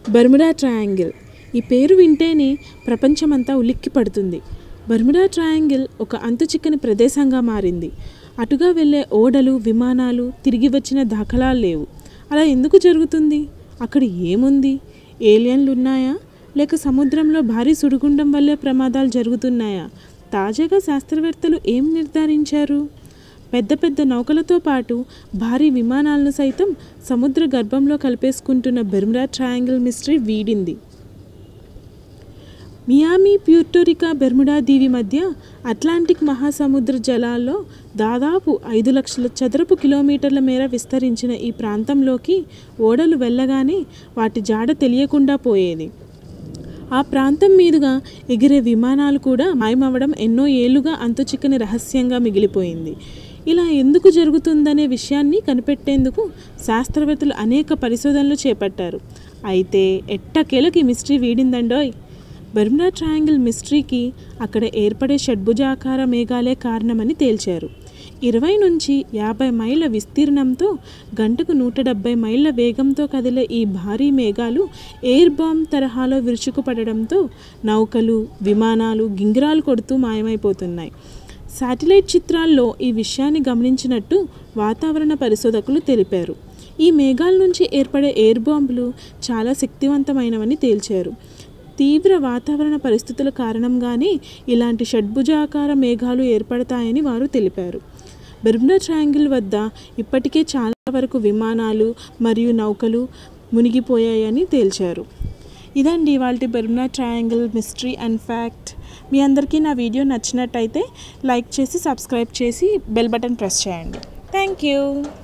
Bermuda triangle ఈ పేరు వింటేనే ప్రపంచమంతా ఉలిక్కి పడుతుంది బర్ముడా ట్రయాంగిల్ ఒక అంతుచిక్కని ప్రదేశంగా మారింది అటుగా వెళ్ళే ఓడలు విమానాలు తిరిగి వచ్చిన దాఖలాలు లేవు అలా ఎందుకు జరుగుతుంది అక్కడ ఏముంది ఏలియన్లు ఉన్నాయా లేక సముద్రంలో భారీ సుడిగుండం వల్లే ప్రమాదాలు జరుగుతున్నాయా తాజాగా శాస్త్రవేత్తలు ఏం నిర్ధారించారు పెద్ద పెద్ద నౌకలతో పాటు భారీ విమానాలను సైతం సముద్ర గర్భంలో కలిపేసుకుంటున్న బెర్ముడా ట్రయాంగిల్ మిస్టరీ వీడింది మియామి ప్యూర్టోరికా బెర్ముడా దీవి మధ్య అట్లాంటిక్ మహాసముద్ర జలాల్లో దాదాపు ఐదు లక్షల చదరపు కిలోమీటర్ల మేర విస్తరించిన ఈ ప్రాంతంలోకి ఓడలు వెళ్ళగానే వాటి జాడ తెలియకుండా పోయేది ఆ ప్రాంతం మీదుగా ఎగిరే విమానాలు కూడా మాయమవ్వడం ఎన్నో ఏళ్లుగా అంతుచిక్కని రహస్యంగా మిగిలిపోయింది ఇలా ఎందుకు జరుగుతుందనే విషయాన్ని కనిపెట్టేందుకు శాస్త్రవేత్తలు అనేక పరిశోధనలు చేపట్టారు అయితే ఎట్టకేలకి మిస్టరీ వీడిందండోయ్ బెర్ముడా ట్రయాంగిల్ మిస్టరీకి అక్కడ ఏర్పడే షడ్భుజాకార మేఘాలే కారణమని తేల్చారు ఇరవై నుంచి యాభై మైళ్ళ విస్తీర్ణంతో గంటకు నూట డెబ్బై మైళ్ళ వేగంతో కదిలే ఈ భారీ మేఘాలు ఎయిర్ బాంబ్ తరహాలో విరుచుకుపడడంతో నౌకలు విమానాలు గింగిరాలు కొడుతూ మాయమైపోతున్నాయి శాటిలైట్ చిత్రాల్లో ఈ విషయాన్ని గమనించినట్టు వాతావరణ పరిశోధకులు తెలిపారు ఈ మేఘాల నుంచి ఏర్పడే ఎయిర్ బాంబులు చాలా శక్తివంతమైనవని తేల్చారు తీవ్ర వాతావరణ పరిస్థితుల కారణంగానే ఇలాంటి షడ్భుజాకార మేఘాలు ఏర్పడతాయని వారు తెలిపారు బెర్ముడా ట్రయాంగిల్ వద్ద ఇప్పటికే చాలా వరకు విమానాలు మరియు నౌకలు మునిగిపోయాయని తేల్చారు ఇదండి వాళ్ళ Bermuda Triangle mystery and fact మీ అందరికీ నా వీడియో నచ్చినట్టయితే లైక్ చేసి సబ్స్క్రైబ్ చేసి బెల్ బటన్ ప్రెస్ చేయండి థ్యాంక్ యూ